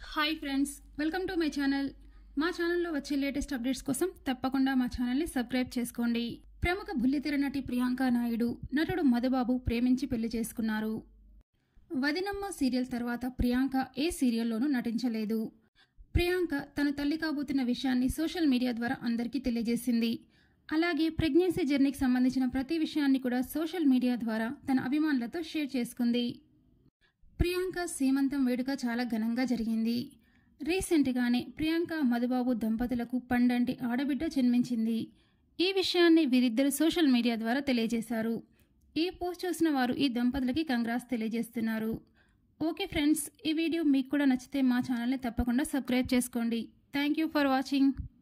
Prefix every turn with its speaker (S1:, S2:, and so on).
S1: hi friends welcome to my channel మా ఛానల్లో వచ్చే లేటెస్ట్ అప్డేట్స్ కోసం తప్పకుండా మా ఛానల్ని సబ్స్క్రైబ్ చేసుకోండి ప్రముఖ బుల్లితెర నటి ప్రియాంక నాయుడు నటుడు మధుబాబు ప్రేమించి పెళ్లి చేసుకున్నారు వదినమ్మ సీరియల్ తర్వాత ప్రియాంక ఏ సీరియల్లోనూ నటించలేదు ప్రియాంక తన తల్లి కాబోతున్న విషయాన్ని సోషల్ మీడియా ద్వారా అందరికీ తెలియజేసింది అలాగే ప్రెగ్నెన్సీ జర్నీకి సంబంధించిన ప్రతి విషయాన్ని కూడా సోషల్ మీడియా ద్వారా తన అభిమానులతో షేర్ చేసుకుంది ప్రియాంక సీమంతం వేడుక చాలా ఘనంగా జరిగింది రీసెంట్గానే ప్రియాంక మధుబాబు దంపతులకు పండంటి ఆడబిడ్డ జన్మించింది ఈ విషయాన్ని వీరిద్దరు సోషల్ మీడియా ద్వారా తెలియజేశారు ఈ పోస్ట్ చూసిన వారు ఈ దంపతులకి కంగ్రాస్ తెలియజేస్తున్నారు ఓకే ఫ్రెండ్స్ ఈ వీడియో మీకు కూడా నచ్చితే మా ఛానల్ని తప్పకుండా సబ్స్క్రైబ్ చేసుకోండి థ్యాంక్ యూ ఫర్ వాచింగ్